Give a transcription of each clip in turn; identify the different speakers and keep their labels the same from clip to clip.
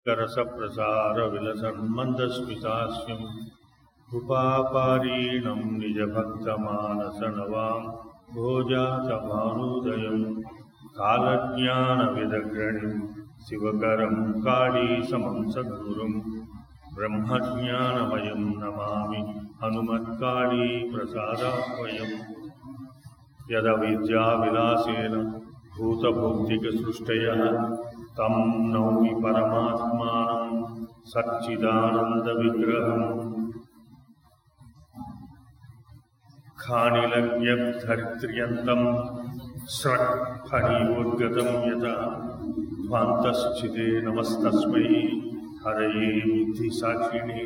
Speaker 1: करसप्रसारविलसन्मन्दस्मितास्यम् कृपापारीणं निजभक्तमानसनवां भोजातभानुदयम् कालज्ञानविदग्रणिं शिवकरं काळीसमं सद्गुरुं ब्रह्मज्ञानमयं नमामि हनुमत्काळी प्रसादाह्वयम् यदविद्याविलासेन भूतभौतिकसृष्टयः तं नौमि परमात्मानं सच्चिदानन्दविग्रहम् खानिलज्ञधरित्र्यन्तं स्रक्फणीवोद्गतं यथा ध्वान्तश्चिते नमस्तस्मै हरये बुद्धिसाक्षिणे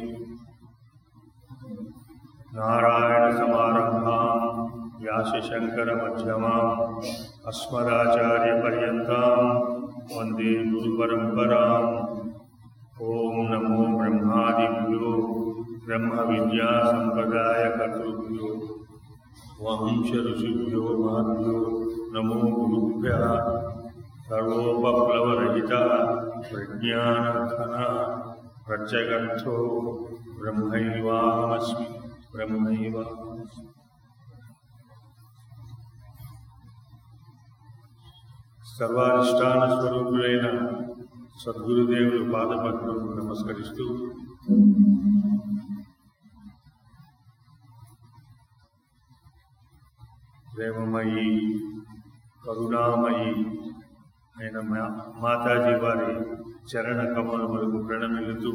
Speaker 1: नारायणसमारम्भां व्यासशङ्करमध्यमाम् अस्मदाचार्यपर्यन्तां वन्दे गुरुपरम्पराम् ॐ नमो ब्रह्मादिभ्यो ब्रह्मविद्यासम्प्रदायकर्तृभ्यो वंश ऋषिभ्यो माभ्यो नमो गुरुभ्यः सर्वोपप्लवरहितः प्रज्ञानघनः प्रत्यगर्थो ब्रह्मैवाहमस्मि ब्रह्मैवाहमस्मि సర్వాధిష్టాన స్వరూపులైన సద్గురుదేవులు పాదపద్మకు నమస్కరిస్తూ ప్రేమమయి కరుణామయి అయిన మా- మాతాజీ వారి చరణ కమలములకు ప్రణమిల్లుతూ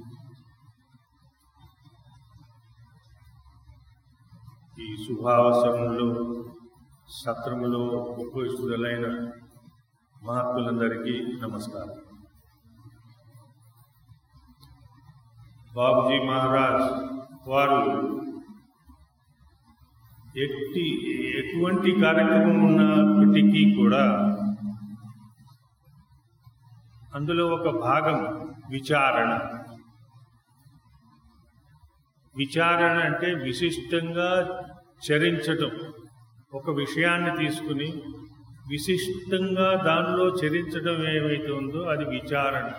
Speaker 1: ఈ శుభావసరంలో సత్రములో ఉపవిష్టులైన మహాత్ములందరికీ నమస్కారం బాబుజీ మహారాజ్ వారు ఎట్టి ఎటువంటి కార్యక్రమం ఉన్నప్పటికీ కూడా అందులో ఒక భాగం విచారణ విచారణ అంటే విశిష్టంగా చరించటం ఒక విషయాన్ని తీసుకుని విశిష్టంగా దానిలో చరించడం ఏమైతే ఉందో అది విచారణ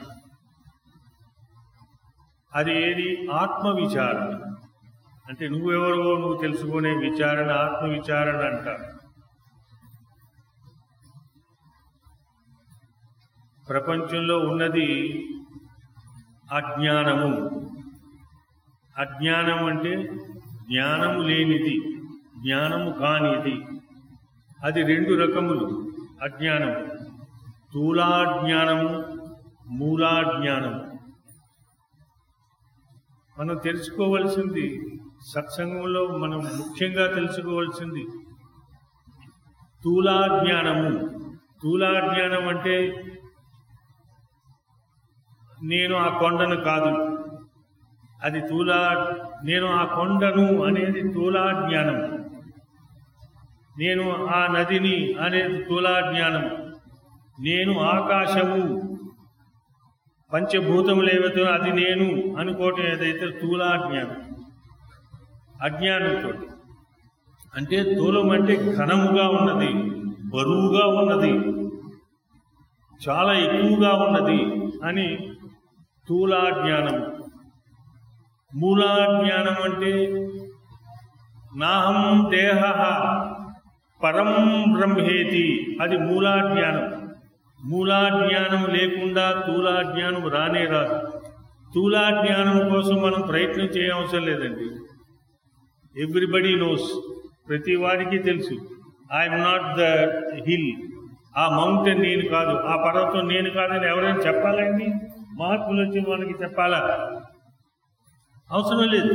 Speaker 1: అది ఏది ఆత్మ విచారణ అంటే నువ్వెవరో నువ్వు తెలుసుకునే విచారణ ఆత్మ విచారణ అంటారు ప్రపంచంలో ఉన్నది అజ్ఞానము అజ్ఞానం అంటే జ్ఞానము లేనిది జ్ఞానము కానిది అది రెండు రకములు అజ్ఞానం స్థూలాజ్ఞానము మూలాజ్ఞానము మనం తెలుసుకోవలసింది సత్సంగంలో మనం ముఖ్యంగా తెలుసుకోవలసింది స్థూలాజ్ఞానము స్థూలాజ్ఞానం అంటే నేను ఆ కొండను కాదు అది స్థూలా నేను ఆ కొండను అనేది స్థూలా జ్ఞానం నేను ఆ నదిని అనేది స్థూలా జ్ఞానం నేను ఆకాశము పంచభూతములు ఏవైతే అది నేను అనుకోవటం ఏదైతే స్థూలా జ్ఞానం అజ్ఞానంతో అంటే స్థూలం అంటే ఘనముగా ఉన్నది బరువుగా ఉన్నది చాలా ఎక్కువగా ఉన్నది అని స్థూలా జ్ఞానం మూలాజ్ఞానం అంటే నాహం దేహ పరం బ్రహ్మేతి అది మూలాజ్ఞానం మూలాజ్ఞానం లేకుండా స్థూలాజ్ఞానం రానే రాదు స్థూలాజ్ఞానం కోసం మనం ప్రయత్నం చేయవసరం లేదండి ఎవ్రీబడి నోస్ ప్రతి వారికి తెలుసు ఐఎమ్ నాట్ ద హిల్ ఆ మౌంటైన్ నేను కాదు ఆ పర్వతం నేను కాదని ఎవరైనా చెప్పాలండి మహాత్ములు వచ్చి మనకి చెప్పాలా అవసరం లేదు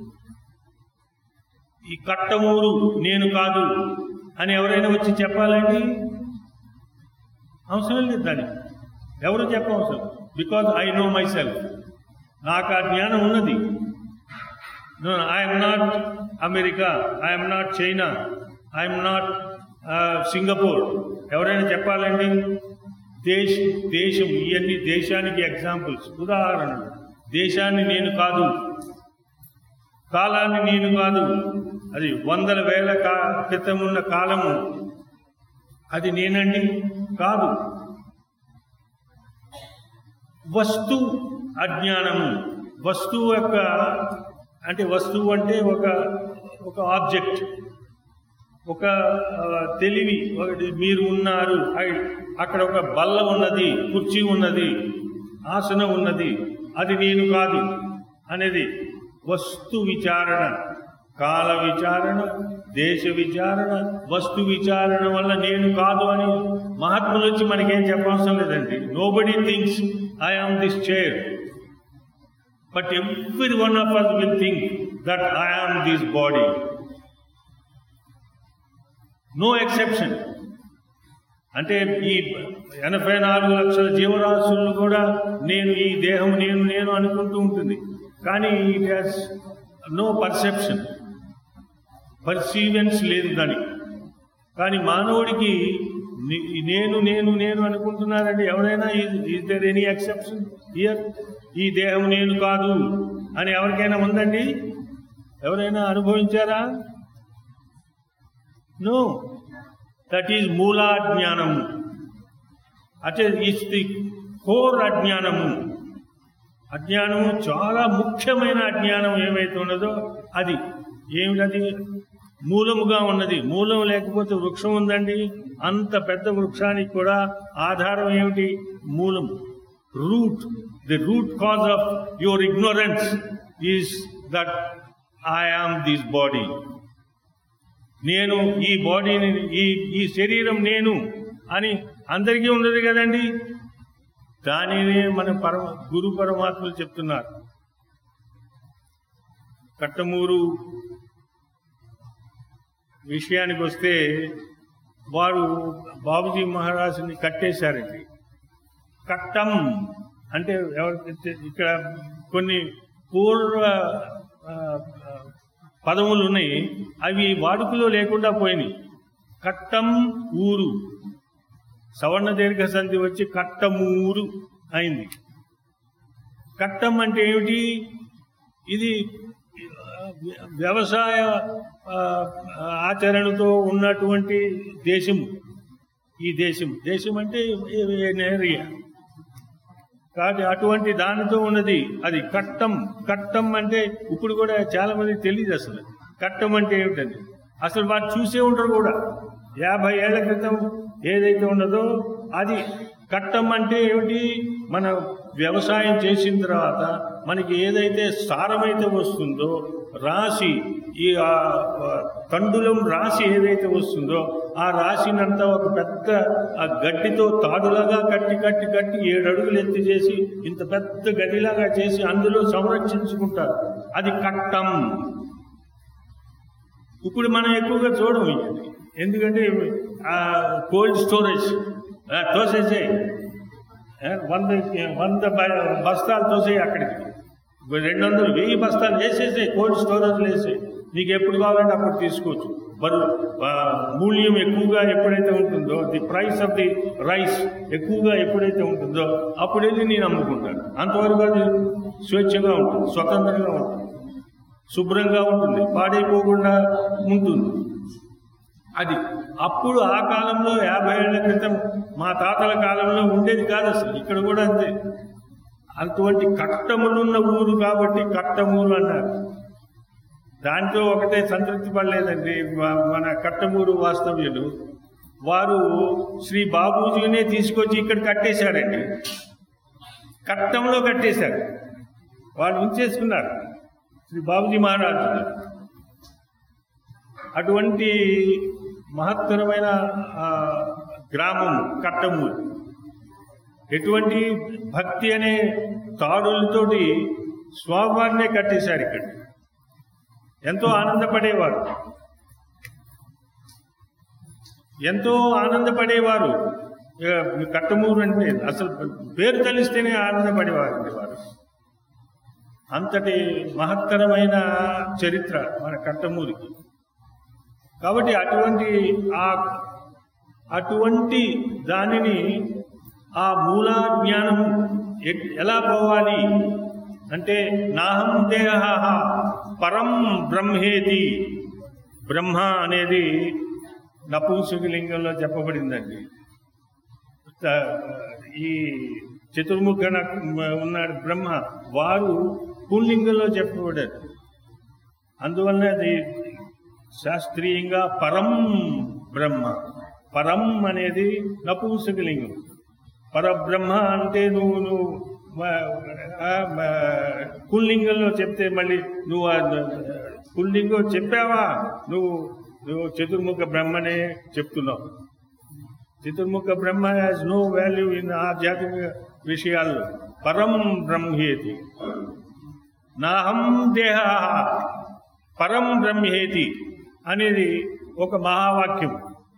Speaker 1: ఈ కట్టమూరు నేను కాదు అని ఎవరైనా వచ్చి చెప్పాలండి అవసరం లేదు దానికి ఎవరు చెప్పవసరం because I know myself నాకు ఆ జ్ఞానం ఉన్నది I'm not America I'm not China I'm not Singapore ఎవరైనా చెప్పాలండి దేశ దేశం ఇవన్నీ దేశానికి ఎగ్జాంపుల్స్ ఉదాహరణలు దేశాన్ని నేను కాదు కాలాన్ని నేను కాదు అది వందల వేల కా క్రితం ఉన్న కాలము అది నేనండి కాదు వస్తు అజ్ఞానము వస్తువు యొక్క అంటే వస్తువు అంటే ఒక ఒక ఆబ్జెక్ట్ ఒక ఆ, తెలివి ఒకటి మీరు ఉన్నారు ఐ- అక్కడ ఒక బల్ల ఉన్నది కుర్చీ ఉన్నది ఆసనం ఉన్నది అది నేను కాదు అనేది వస్తు విచారణ కాల విచారణ దేశ విచారణ వస్తు విచారణ వల్ల నేను కాదు అని మహాత్ములు వచ్చి మనకేం చెప్పవసరం లేదండి nobody things I am this chair but every one of us will think that I am this body no exception అంటే ఈ ఎనభై నాలుగు లక్షల జీవరాశులను కూడా నేను ఈ దేహం నేను నేను అనుకుంటూ ఉంటుంది కానీ it has no perception perseverance లేదు దానికి కానీ మానవుడికి ని- నేను నేను నేను అనుకుంటున్నారండి ఎవరైనా is there any exception here ఈ దేహం నేను కాదు అని ఎవరికైనా ఉందండి ఎవరైనా అనుభవించారా నో దట్ ఈజ్ మూలాజ్ఞానము అంటే ఈస్ ది కోర్ అజ్ఞానము అజ్ఞానము చాలా ముఖ్యమైన అజ్ఞానం ఏమైతే ఉన్నదో అది ఏమిటది మూలముగా ఉన్నది మూలం లేకపోతే వృక్షం ఉందండి అంత పెద్ద వృక్షానికి కూడా ఆధారం ఏమిటి మూలం root the root cause of your ignorance is that I am this body నేను ఈ బాడీని ఈ ఈ శరీరం నేను అని అందరికీ ఉండదు కదండి దానినే మన పరమ గురు పరమాత్మలు చెప్తున్నారు కట్టమూరు విషయానికి వస్తే వారు బాబుజీ మహారాజుని కట్టేశారండి కట్టం అంటే ఎవరికి ఇక్కడ కొన్ని పూర్వ ఆ, ఆ, పదములు ఉన్నాయి అవి వాడుకలో లేకుండా పోయినాయి కట్టం ఊరు సవర్ణ దీర్ఘ సంధి వచ్చి కట్టమూరు అయింది కట్టం అంటే ఏమిటి ఇది ఆ, వ్యవసాయ ఆ, ఆచరణతో ఉన్నటువంటి దేశము ఈ దేశం దేశం అంటే ఏరియా కాబట్టి అటువంటి దానితో ఉన్నది అది కట్టం కట్టం అంటే ఇప్పుడు కూడా చాలా మంది తెలియదు అసలు కట్టం అంటే ఏమిటని అసలు వారు చూసే ఉంటారు కూడా యాభై ఏళ్ల క్రితం ఏదైతే ఉన్నదో అది కట్టం అంటే ఏమిటి మన వ్యవసాయం చేసిన తర్వాత మనకి ఏదైతే సారమైతే వస్తుందో రాశి ఈ ఆ, ఆ, తండులం రాశి ఏదైతే వస్తుందో ఆ రాశినంతా ఒక పెద్ద ఆ గడ్డితో తాడులాగా కట్టి కట్టి కట్టి ఏడు అడుగులు ఎత్తి చేసి ఇంత పెద్ద గదిలాగా చేసి అందులో సంరక్షించుకుంటారు అది కట్టం ఇప్పుడు మనం ఎక్కువగా చూడము ఇది. ఎందుకంటే ఆ కోల్డ్ స్టోరేజ్ ఆ, తోసేసేయి ఆ, వంద వంద బ- బస్తాలు తోసేయి అక్కడికి రెండు వందలు వెయ్యి బస్తాలు వేసేసే కోల్డ్ స్టోరేజ్ వేసే నీకు ఎప్పుడు కావాలంటే అప్పుడు తీసుకోవచ్చు బరువు ఆ, మూల్యం ఎక్కువగా ఎప్పుడైతే ఉంటుందో the price of the rice ఎక్కువగా ఎప్పుడైతే ఉంటుందో అప్పుడు వెళ్ళి నేను అమ్ముకుంటాను అంతవరకు అది స్వేచ్ఛగా ఉంటుంది స్వతంత్రంగా ఉంటుంది శుభ్రంగా ఉంటుంది పాడైపోకుండా ఉంటుంది అది అప్పుడు ఆ కాలంలో యాభై ఏళ్ల క్రితం మా తాతల కాలంలో ఉండేది కాదు అసలు ఇక్కడ కూడా అంతే అటువంటి కట్టములున్న ఊరు కాబట్టి కట్టమూరు అన్నారు దాంతో ఒకటే సంతృప్తి పడలేదండి మ- మన కట్టమూరు వాస్తవ్యులు వారు శ్రీ బాబూజీనే తీసుకొచ్చి ఇక్కడ కట్టేశారండి కట్టంలో కట్టేశారు వాళ్ళు ఉంచేసుకున్నారు శ్రీ బాబుజీ మహారాజు అటువంటి మహత్తరమైన ఆ, గ్రామం కట్టమూరు ఎటువంటి భక్తి అనే తాడులతోటి స్వామివారినే కట్టేశారు ఇక్కడ ఎంతో ఆనందపడేవారు ఎంతో ఆనందపడేవారు ఇక కట్టమూరు అంటే అసలు పేరు తెలిస్తేనే ఆనందపడేవారు అండి వారు అంతటి మహత్తరమైన చరిత్ర మన కట్టమూరికి కాబట్టి అటువంటి ఆ అటువంటి దానిని ఆ మూలా జ్ఞానము ఎ- ఎలా పోవాలి అంటే నాహం దేహ పరం బ్రహ్మేతి బ్రహ్మ అనేది నపుంసక లింగంలో చెప్పబడిందండి త- ఈ చతుర్ముఖ ఉన్నాడు బ్రహ్మ వారు పుల్లింగంలో చెప్పబడ్డారు అందువల్ల అది శాస్త్రీయంగా పరం బ్రహ్మ పరం అనేది నపుంసకలింగం పరబ్రహ్మ అంటే నువ్వు నువ్వు మ- ఆ, మ- పుల్లింగంలో చెప్తే మళ్ళీ నువ్వు ఆ పుల్లింగం చెప్పావా నువ్వు నువ్వు చతుర్ముఖ బ్రహ్మనే చెప్తున్నావు చతుర్ముఖ Brahma has no value in ఆధ్యాత్మిక విషయాల్లో పరం బ్రహ్మేతి నాహం దేహ పరం బ్రహ్మేతి అనేది ఒక మహావాక్యం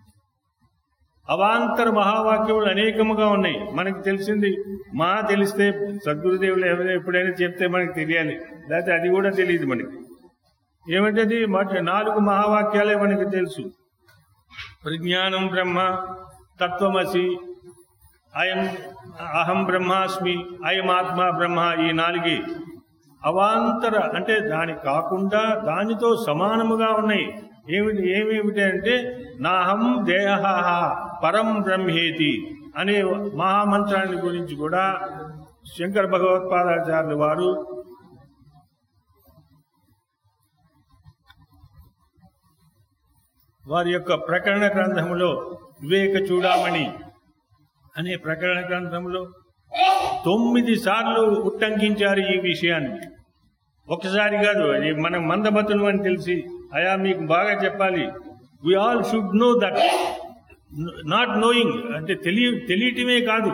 Speaker 1: అవాంతర మహావాక్యములు అనేకముగా ఉన్నాయి మనకు తెలిసింది మా తెలిస్తే సద్గురుదేవులు ఎవరైనా ఎప్పుడైనా చెప్తే మనకు తెలియాలి లేకపోతే అది కూడా తెలియదు మనకి ఏమిటది మాట నాలుగు మహావాక్యాలే మనకు తెలుసు ప్రజ్ఞానం బ్రహ్మ తత్వమసి అయం అహం బ్రహ్మాస్మి అయం ఆత్మ బ్రహ్మ ఈ నాలుగే అవాంతర అంటే దాని కాకుండా దానితో సమానముగా ఉన్నాయి ఏమిటి ఏమేమిటి అంటే నాహం దేహ పరం బ్రహ్మేతి అనే మహామంత్రాన్ని గురించి కూడా శంకర భగవత్పాదాచార్యులు వారు వారి యొక్క ప్రకరణ గ్రంథములో వివేక చూడామణి అనే ప్రకరణ గ్రంథంలో తొమ్మిది సార్లు ఉట్టంకించారు ఈ విషయాన్ని ఒకసారి కాదు అది మనం మందమతులు అని తెలిసి అయా మీకు బాగా చెప్పాలి we all should know that not knowing అంటే తెలియ తెలియటమే కాదు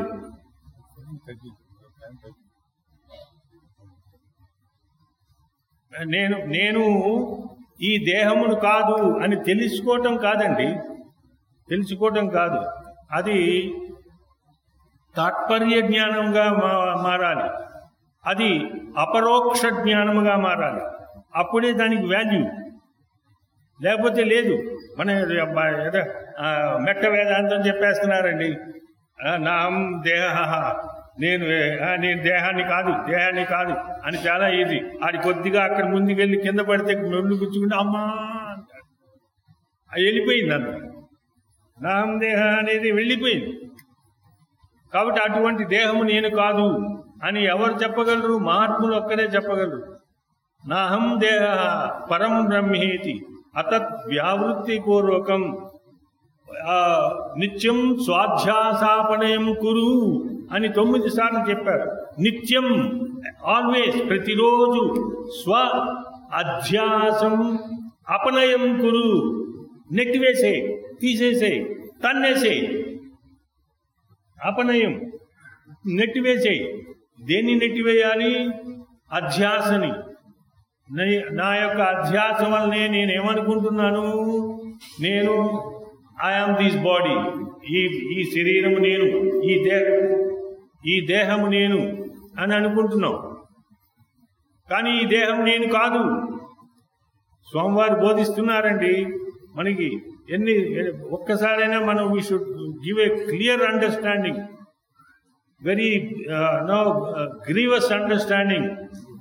Speaker 1: నేను నేను ఈ దేహమును కాదు అని తెలుసుకోవటం కాదండి తెలుసుకోవటం కాదు అది తాత్పర్య జ్ఞానంగా మా- మారాలి అది అపరోక్ష జ్ఞానముగా మారాలి అప్పుడే దానికి వాల్యూ లేకపోతే లేదు మన అబ్బా ఏదో, ఆ, మెట్ట వేదాంతం చెప్పేస్తున్నారండి ఆ, నాం దేహ నేను ఆ, నేను దేహాన్ని కాదు దేహాన్ని కాదు అని చాలా ఈజీ ఆడి కొద్దిగా అక్కడ ముందుకెళ్ళి కింద పడితే నొల్లు గుచ్చుకుంటే అమ్మా అంటాడు అది వెళ్ళిపోయింది అంత నాం దేహ అనేది వెళ్ళిపోయింది కాబట్టి అటువంటి దేహము నేను కాదు అని ఎవరు చెప్పగలరు మహాత్ములు ఒక్కరే చెప్పగలరు నాహం దేహ పరం బ్రహ్మేతి అతత్ వ్యావృత్తి పూర్వకం ఆ, నిత్యం స్వాధ్యాసాపనయం కురు అని తొమ్మిది సార్లు చెప్పారు నిత్యం ఆల్వేస్ ప్రతిరోజు స్వ అధ్యాసం అపనయం కురు నెట్టివేసే తీసేసే తన్నేసే అపనయం నెట్టివేసేయి దేన్ని నెట్టివేయాలి అధ్యాసని నే- నా యొక్క అధ్యాస వల్లనే నేను ఏమనుకుంటున్నాను నేను ఐఆమ్ దిస్ బాడీ ఈ ఈ శరీరము నేను ఈ దేహ ఈ దేహము నేను అని అనుకుంటున్నాం కానీ ఈ దేహం నేను కాదు స్వామివారు బోధిస్తున్నారండి మనకి ఎన్ని ఒక్కసారైనా మనం we should give a clear understanding very no grievous understanding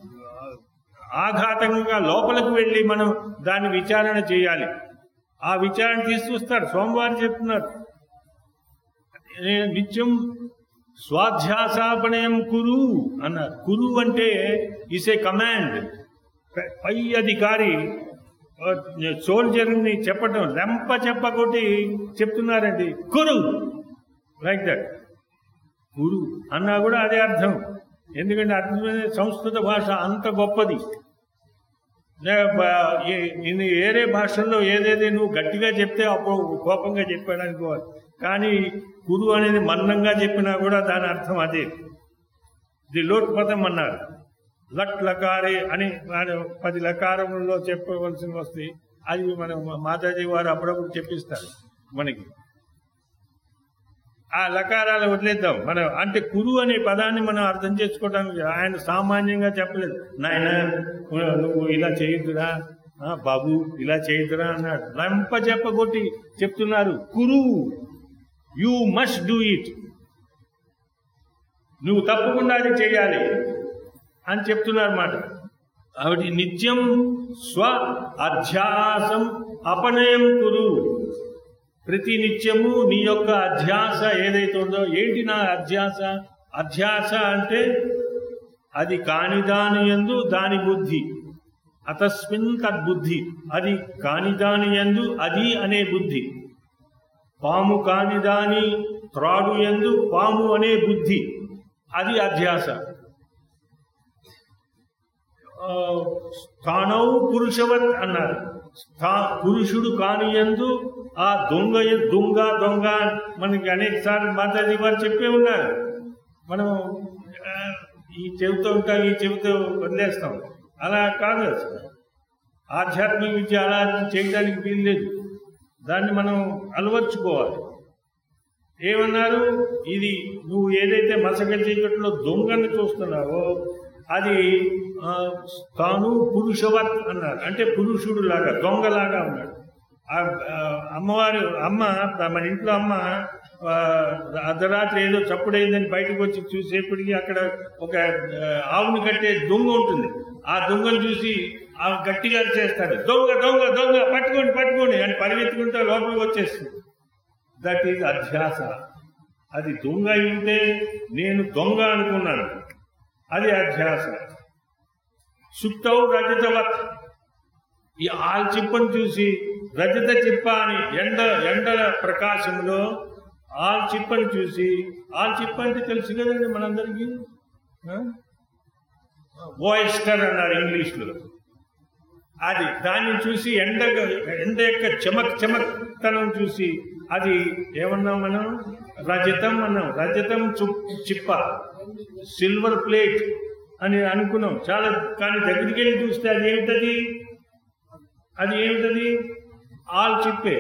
Speaker 1: ఆఘాతంగా లోపలికి వెళ్ళి మనం దాన్ని విచారణ చేయాలి ఆ విచారణ తీసుకొస్తారు సోమవారం చెప్తున్నారు ఏ నిత్యం స్వాధ్యాసాపనయం కురు అన్నారు కురు అంటే ఇస్ ఏ కమాండ్ పై అధికారి సోల్జర్ని చెప్పటం రెంప చెప్పకొట్టి చెప్తున్నారండి కురు లైక్ దట్ కురు అన్నా కూడా అదే అర్థం ఎందుకంటే అర్థమైన సంస్కృత భాష అంత గొప్పది లే- బ- ఏ- ఇన్ని వేరే భాషల్లో ఏదైతే నువ్వు గట్టిగా చెప్తే అప్పుడు కోపంగా చెప్పాడు అనుకోవాలి కానీ కురు అనేది మన్నంగా చెప్పినా కూడా దాని అర్థం అదే ఇది లోట్పదం అన్నారు లట్ లకారే అని వాడు పది లకారములలో చెప్పవలసి వస్తే అది మన మాతాజీ వారు అప్పుడప్పుడు చెప్పిస్తారు మనకి ఆ లకారాలు వదిలేద్దాం మనం అంటే కురు అనే పదాన్ని మనం అర్థం చేసుకోవడానికి ఆయన సామాన్యంగా చెప్పలేదు నాయన నువ్వు ఇలా చేయొద్దురా ఆ, బాబు ఇలా చేయొద్దురా అన్నాడు రంప చెప్పగొట్టి చెప్తున్నారు కురు యు మస్ట్ డూ ఇట్ నువ్వు తప్పకుండా అది చేయాలి అని చెప్తున్నారు మాట ఆవిడ నిత్యం స్వ అధ్యాసం అపనయం కురు ప్రతి నిత్యము నీ యొక్క అధ్యాస ఏదైతే ఉందో ఏంటి నా అధ్యాస అధ్యాస అంటే అది కాని దాని యందు దాని బుద్ధి అతస్మిన్ తద్బుద్ధి అది కాని దాని యందు అది అనే బుద్ధి పాము కాని దాని త్రాడు యందు పాము అనే బుద్ధి అది అధ్యాస ఆ, స్థానౌ పురుషవత్ అన్నారు స్థా- పురుషుడు కాని యందు ఆ దొంగ ఎ- దొంగ దొంగ మనకి అనేక సార్లు మాతాజీ వారు చెప్పే ఉన్నారు మనం ఆ, ఈ చెబుతూ ఉంటాం ఈ చెబుతూ వదిలేస్తాం అలా కాదు అసలు ఆధ్యాత్మిక విద్య అలా చేయడానికి వీల్లేదు దాన్ని మనం అలవర్చుకోవాలి ఏమన్నారు ఇది నువ్వు ఏదైతే మసక చీకట్లో దొంగని చూస్తున్నావో అది ఆ, తాను పురుషవత్ అన్నారు అంటే పురుషుడు లాగా దొంగలాగా ఉన్నాడు ఆ, ఆ, అమ్మవారు అమ్మ మన ఇంట్లో అమ్మ ఆ, అర్ధరాత్రి ఏదో చప్పుడైందని బయటకు వచ్చి చూసేప్పటికి అక్కడ ఒక ఆ, ఆవుని కట్టే దొంగ ఉంటుంది ఆ దొంగను చూసి ఆ గట్టిగా చేస్తాడు దొంగ దొంగ దొంగ పట్టుకోండి పట్టుకోండి అని పరిగెత్తుకుంటా లోపలికి వచ్చేస్తుంది దట్ ఈజ్ అధ్యాస అది దొంగ అయి ఉంటే నేను దొంగ అనుకున్నాను అది అధ్యాస సుప్తౌ రజతవత్ ఈ ఆల్చిప్పను చూసి రజత చిప్ప అని ఎండ ఎండల ప్రకాశంలో ఆల్చిప్పని చూసి ఆల్చిప్ప అంటే తెలుసు కదండి మనందరికీ వాయిస్టర్ అన్నారు ఇంగ్లీష్లో అది దాన్ని చూసి ఎండ ఎండ యొక్క చెమక్ చెమక్తనం చూసి అది ఏమన్నాం మనం రజతం అన్నాం రజతం చుప్ చిప్ప సిల్వర్ ప్లేట్ అని అనుకున్నాం చాలా కానీ దగ్గరికి వెళ్ళి చూస్తే అది ఏమిటది అది ఏమిటది ఆల్ చిప్పే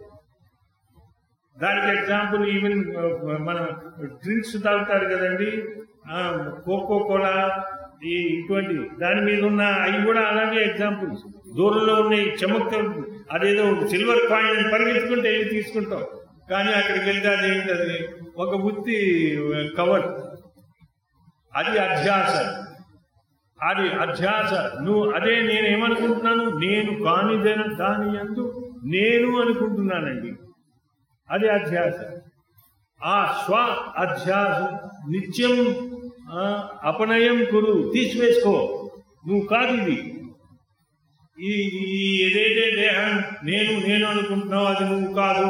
Speaker 1: దానికి ఎగ్జాంపుల్ ఈవెన్ మన డ్రింక్స్ తాగుతారు కదండి కోకో కోలా ఈ ఇటువంటి దాని మీద ఉన్న అవి కూడా అలాగే ఎగ్జాంపుల్స్ దూరంలో ఉన్నాయి చెమక్త అదేదో సిల్వర్ కాయిన్ అని పరిగెత్తుకుంటే వెళ్ళి తీసుకుంటాం కానీ అక్కడికి వెళ్తే అది ఏంటది ఒక బుత్తి కవర్ అది అధ్యాస అది అధ్యాస నువ్వు అదే నేను ఏమనుకుంటున్నాను నేను కానిదైన దాని ఎందు నేను అనుకుంటున్నానండి అది అధ్యాస ఆ స్వ అధ్యాస నిత్యం ఆ, అపనయం కురు తీసివేసుకో నువ్వు కాదు ఇది ఈ ఈ ఏదైతే దేహం నేను నేను అనుకుంటున్నావు అది నువ్వు కాదు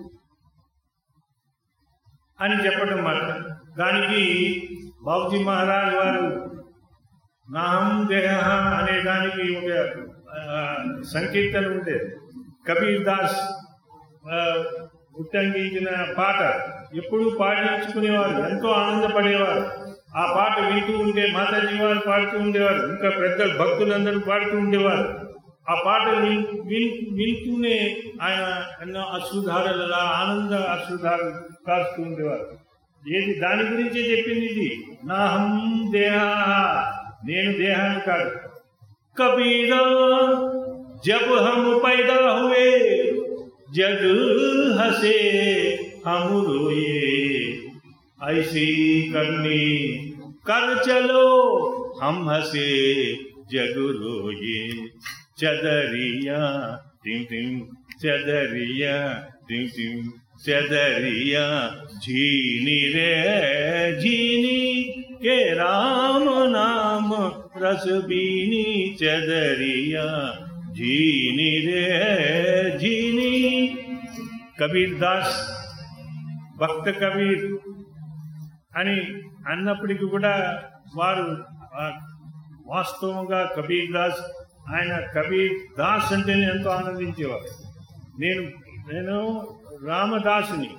Speaker 1: అని చెప్పడం మాట దానికి బాబుజీ మహారాజ్ వారు నాహం దేహ అనే దానికి ఒక ఆ, సంకీర్తన ఉండేది కబీర్ దాస్ ఆ, ఉట్టంగించిన పాట ఎప్పుడూ పాటించుకునేవారు ఎంతో ఆనందపడేవారు ఆ పాట వింటూ ఉంటే మాతాజీ వారు పాడుతూ ఉండేవారు ఇంకా పెద్ద భక్తులందరూ పాడుతూ ఉండేవారు ఆ పాట విన్ విన్- వింటూనే ఆయన ఎన్నో అశ్రుధారల ఆనంద అశ్రుధారలు కాస్తూ ఉండేవారు ఏది దాని గురించే చెప్పింది ఇది నాహం దేహ నేను దేహాన్ని కాదు कबीरा जब हम पैदा हुए जग हंसे हम रोए ऐसी करनी कर चलो हम हंसे जग रोए चदरिया टिम टिम चदरिया टिम टिम चदरिया झीनी रे झीनी के राम नाम रस बीनी चदरिया झीनी रे झीनी కబీర్ దాస్ భక్త కబీర్ అని అన్నప్పటికీ కూడా వారు ఆ, వాస్తవంగా కబీర్ దాస్ ఆయన కబీర్ దాస్ అంటేనే ఎంతో ఆనందించేవారు నేను నేను రామదాసుని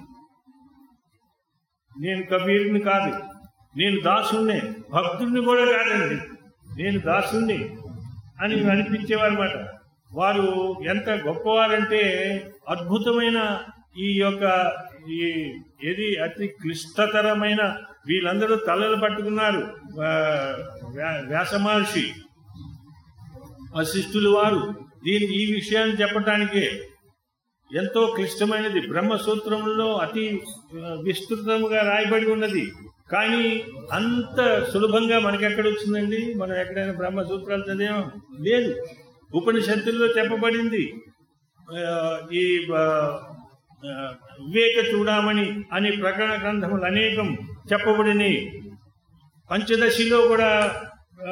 Speaker 1: నేను కబీర్ని కాదు నేను దాసుణ్ణే భక్తుడిని కూడా కాదండి నేను దాసుణ్ణి అని అనిపించేవారన్నమాట వారు ఎంత గొప్పవారంటే అద్భుతమైన ఈ యొక్క ఈ ఏది అతి క్లిష్టతరమైన వీళ్ళందరూ తలలు పట్టుకున్నారు ఆ, వ్యా- వ్యాస మహర్షి వశిష్ఠులు వారు దీని ఈ విషయాన్ని చెప్పటానికే ఎంతో క్లిష్టమైనది బ్రహ్మసూత్రంలో అతి ఆ, విస్తృతంగా రాయబడి ఉన్నది కానీ అంత సులభంగా మనకి ఎక్కడ వచ్చిందండి మనం ఎక్కడైనా బ్రహ్మసూత్రాలు చదివాం లేదు ఉపనిషత్తుల్లో చెప్పబడింది ఆ, ఈ ఆ, ఆ, వివేక చూడమని అనే ప్రకరణ గ్రంథములు అనేకం చెప్పబడినాయి పంచదశిలో కూడా ఆ,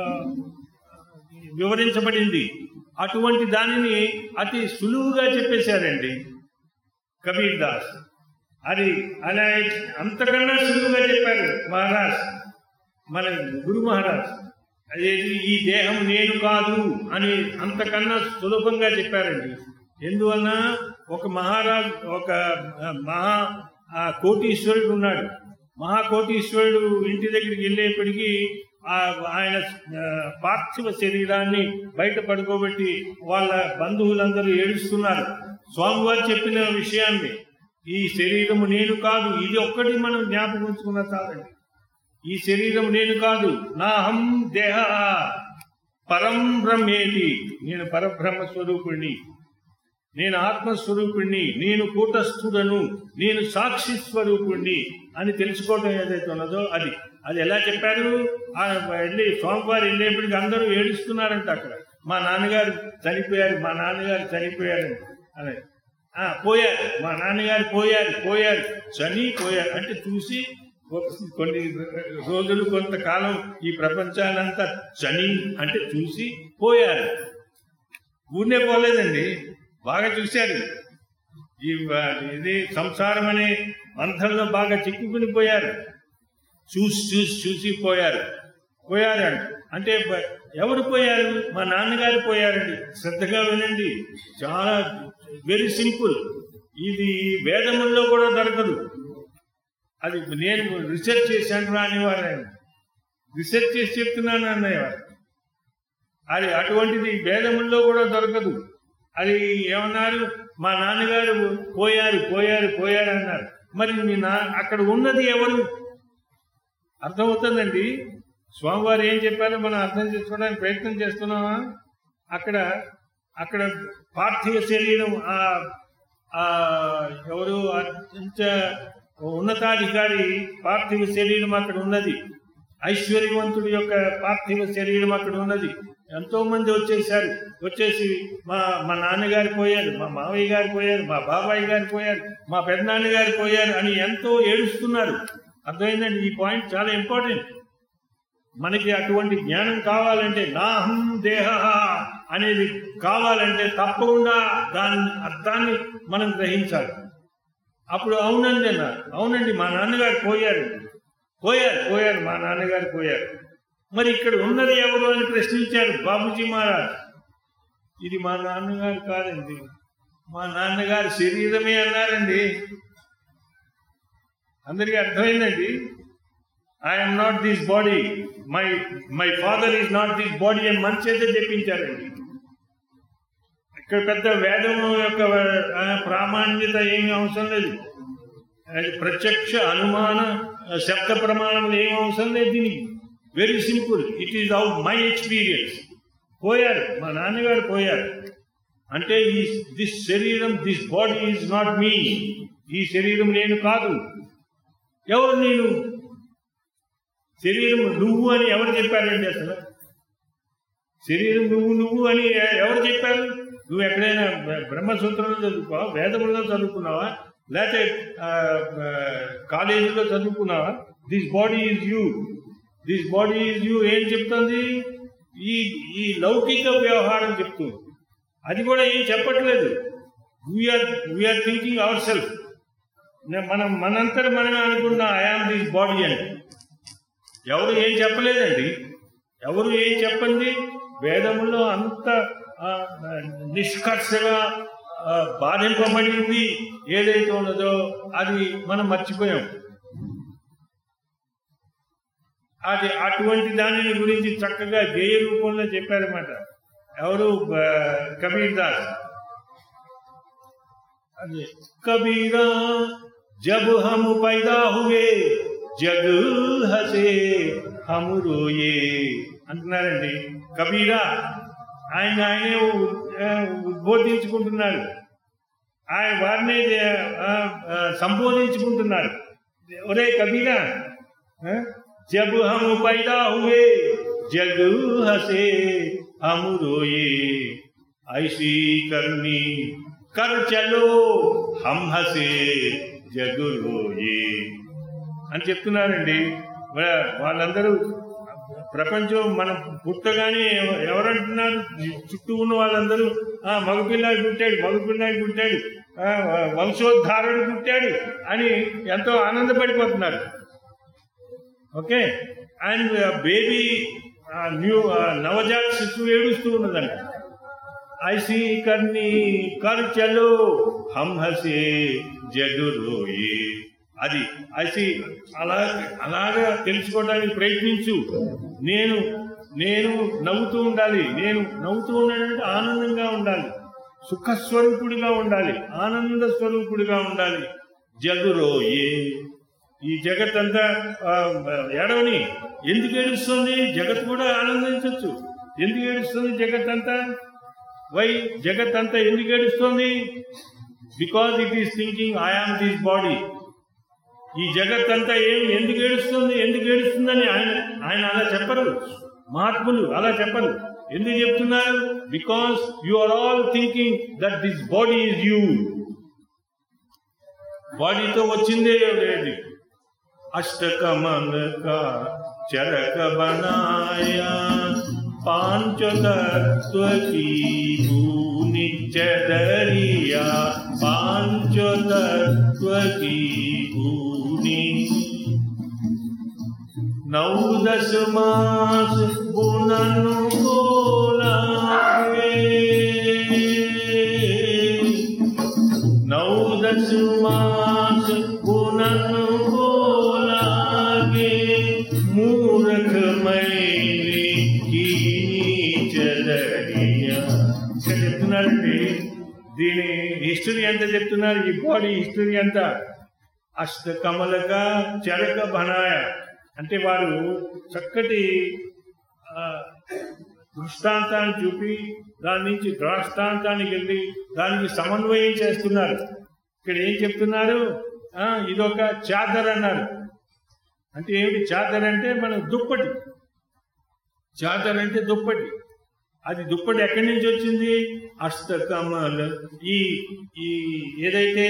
Speaker 1: వివరించబడింది అటువంటి దానిని అతి సులువుగా చెప్పేశారండి కబీర్ దాస్ అది అలా అంతకన్నా సులువుగా చెప్పారు మహారాజ్ మన గురు మహారాజ్ అదేది ఈ దేహం నేను కాదు అని అంతకన్నా సులభంగా చెప్పారండి ఎందువలన ఒక మహారాజు ఒక ఆ, మహా ఆ, కోటీశ్వరుడు ఉన్నాడు మహాకోటీశ్వరుడు ఇంటి దగ్గరికి వెళ్ళేప్పటికీ ఆ ఆయన ఆ, పార్థివ శరీరాన్ని బయట పడుకోబెట్టి వాళ్ళ బంధువులందరూ ఏడుస్తున్నారు స్వామివారు చెప్పిన విషయాన్ని ఈ శరీరము నేను కాదు ఇది ఒక్కటి మనం జ్ఞాపకం ఉంచుకున్న చాలండి ఈ శరీరం నేను కాదు నాహం దేహ పరం బ్రహ్మేటి నేను పరబ్రహ్మ స్వరూపుణ్ణి నేను ఆత్మస్వరూపుణ్ణి నేను కూటస్థుడను నేను సాక్షి స్వరూపుణ్ణి అని తెలుసుకోవడం ఏదైతే ఉన్నదో అది అది ఎలా చెప్పారు ఆ వెళ్ళి స్వామివారు వెళ్ళేప్పటికి అందరూ ఏడుస్తున్నారంట అక్కడ మా నాన్నగారు చనిపోయారు మా నాన్నగారు చనిపోయారు అని ఆ, పోయారు మా నాన్నగారు పోయారు పోయారు చనిపోయారు అంటే చూసి ఒక- కొన్ని రోజులు కొంతకాలం ఈ ప్రపంచానంతా చని అంటే చూసి పోయారు ఊరినే పోలేదండి బాగా చూశారు ఈ వా- ఇది సంసారం అనే మంథంలో బాగా చిక్కుకుని పోయారు చూసి చూసి చూసి పోయారు పోయారండి అంటే బ- ఎవరు పోయారు మా నాన్నగారు పోయారండి శ్రద్ధగా వినండి చాలా వెరీ సింపుల్ ఇది వేదముల్లో కూడా దొరకదు అది నేను రీసెర్చ్ చేశాను రానివారు ఆయన రీసెర్చ్ చేసి చెప్తున్నాను అన్నయ్యవారు అది అటువంటిది వేదముల్లో కూడా దొరకదు అది ఏమన్నారు మా నాన్నగారు పోయారు పోయారు పోయారు అన్నారు మరి మీ నా అక్కడ ఉన్నది ఎవరు అర్థమవుతుందండి స్వామివారు ఏం చెప్పారో మనం అర్థం చేసుకోవడానికి ప్రయత్నం చేస్తున్నామా అక్కడ అక్కడ పార్థివ శరీరం ఆ ఆ ఎవరు అత్యంత ఉన్నతాధికారి పార్థివ శరీరం అక్కడ ఉన్నది ఐశ్వర్యవంతుడి యొక్క పార్థివ శరీరం అక్కడ ఉన్నది ఎంతో మంది వచ్చేసారు వచ్చేసి మా మా నాన్నగారు పోయారు మా మావయ్య గారు పోయారు మా బాబాయ్ గారు పోయారు మా పెద్దనాన్న గారు పోయారు అని ఎంతో ఏడుస్తున్నారు అర్థమైందండి ఈ పాయింట్ చాలా ఇంపార్టెంట్ మనకి అటువంటి జ్ఞానం కావాలంటే నాహం దేహ అనేది కావాలంటే తప్పకుండా దాని అర్థాన్ని మనం గ్రహించాలి అప్పుడు అవునండి అన్నారు అవునండి మా నాన్నగారు పోయారు పోయారు పోయారు మా నాన్నగారు పోయారు మరి ఇక్కడ ఉన్నది ఎవరు అని ప్రశ్నించారు బాబుజీ మహారాజ్ ఇది మా నాన్నగారు కాదండి మా నాన్నగారు శరీరమే అన్నారండి అందరికీ అర్థమైందండి I'm not this body my my father is not this body అని మంచిదే చెప్పించారండి ఇక్కడ పెద్ద వేదం యొక్క ఆ, ప్రామాణ్యత ఏమీ అవసరం లేదు అది ప్రత్యక్ష అనుమాన ఆ, శబ్ద ప్రమాణములు ఏమీ అవసరం లేదు దీనికి very simple it is out my experience పోయారు మా నాన్నగారు పోయారు అంటే ఈ దిస్ శరీరం this body is not me ఈ శరీరం నేను కాదు ఎవరు నేను శరీరం నువ్వు అని ఎవరు చెప్పారండి అసలు శరీరం నువ్వు నువ్వు అని ఎ- ఎవరు చెప్పారు నువ్వు ఎక్కడైనా బ్ర- బ్రహ్మసూత్రంలో చదువుకున్నావా వేదములలో చదువుకున్నావా లేకపోతే ఆ, ఆ, కాలేజీలో చదువుకున్నావా this body is you this body is you ఏం చెప్తుంది ఈ ఈ లౌకిక వ్యవహారం చెప్తుంది అది కూడా ఏం చెప్పట్లేదు we're we're thinking our self మనం మనంతట మనమే అనుకున్న ఐఆమ్ దిస్ బాడీ అని ఎవరు ఏం చెప్పలేదండి ఎవరు ఏం చెప్పండి వేదములో అంత ఆ, నిష్కర్షగా ఆ, బాధింపబడింది ఏదైతే ఉన్నదో అది మనం మర్చిపోయాం అది అటువంటి దానిని గురించి చక్కగా గేయ రూపంలో చెప్పారన్నమాట ఎవరు ఆ, కబీర్ దాస్ అదే కబీరా జబ్ హమ్ పైదా హువే జగ్ హసే హమ్ రోయే అంటున్నారండి కబీరా ఆయన ఆయనే ఉ- ఆ, ఉద్బోధించుకుంటున్నారు ఆయన వారిని ఆ, ఆ, సంబోధించుకుంటున్నారు ఒరే కబీరా ఆ, జబ్ హమ్ పైదా హువే జగ్ హసే హమ్ రోయే ఐసీ కర్నీ కర్ చలో హమ్ హసే జగు రోయే అని చెప్తున్నారండి వా- వాళ్ళందరూ ప్రపంచం మన పుట్టగానే ఎవ- ఎవరంటున్నారు ఈ చుట్టూ ఉన్న వాళ్ళందరూ ఆ మగపిల్లాడు పుట్టాడు మగపిల్లాడు పుట్టాడు ఆ, వంశోద్ధారుడు పుట్టాడు అని ఎంతో ఆనందపడిపోతున్నారు ఓకే అండ్ బేబీ న్యూ నవజాత శిశువు ఏడుస్తూ ఉన్నదంట ఐసి కర్ని కర్ చలో హం హసే జగు రోయే అది ఐసి అలా అలాగా తెలుసుకోవడానికి ప్రయత్నించు నేను నేను నవ్వుతూ ఉండాలి నేను నవ్వుతూ ఉండాలంటే ఆనందంగా ఉండాలి సుఖస్వరూపుడిగా ఉండాలి ఆనంద స్వరూపుడిగా ఉండాలి జగురోయే ఈ జగత్ అంతా ఆ, ఏడవని ఎందుకు ఏడుస్తుంది జగత్ కూడా ఆనందించవచ్చు ఎందుకు ఏడుస్తుంది జగత్ అంతా వై జగత్ అంతా ఎందుకు ఏడుస్తుంది because it is thinking I am this body ఈ జగత్ అంతా ఏం ఎందుకు ఏడుస్తుంది ఎందుకు ఏడుస్తుందని ఆయన ఆయన అలా చెప్పరు మహాత్ములు అలా చెప్పరు ఎందుకు చెప్తున్నారు because you are all thinking that this body is you బాడీతో వచ్చిందే లేదు अष्टकमल का चरक बनाया पांच तत्व की नित्य दरिया पांच तत्व की भूनि नौ दस मास गुणनु को लागे नौ दस मास पुननु बोलागे मूर्ख मैली की చదరియా ఇక్కడ చెప్తున్నారండి దీని హిస్టరీ ఎంత చెప్తున్నారు ఈ బాడీ హిస్టరీ అంతా అష్ట కమలక చరక భనాయ అంటే వారు చక్కటి ఆ, దృష్టాంతాన్ని చూపి దాని నుంచి ద్రాష్టాంతానికి వెళ్ళి దానికి సమన్వయం చేస్తున్నారు ఇక్కడ ఏం చెప్తున్నారు ఆ, ఇదొక చాదర్ అన్నారు అంటే ఏమిటి చాదర్ అంటే మన దుప్పటి చాదర్ అంటే దుప్పటి అది దుప్పటి ఎక్కడి నుంచి వచ్చింది అష్టకమల ఈ ఈ ఏదైతే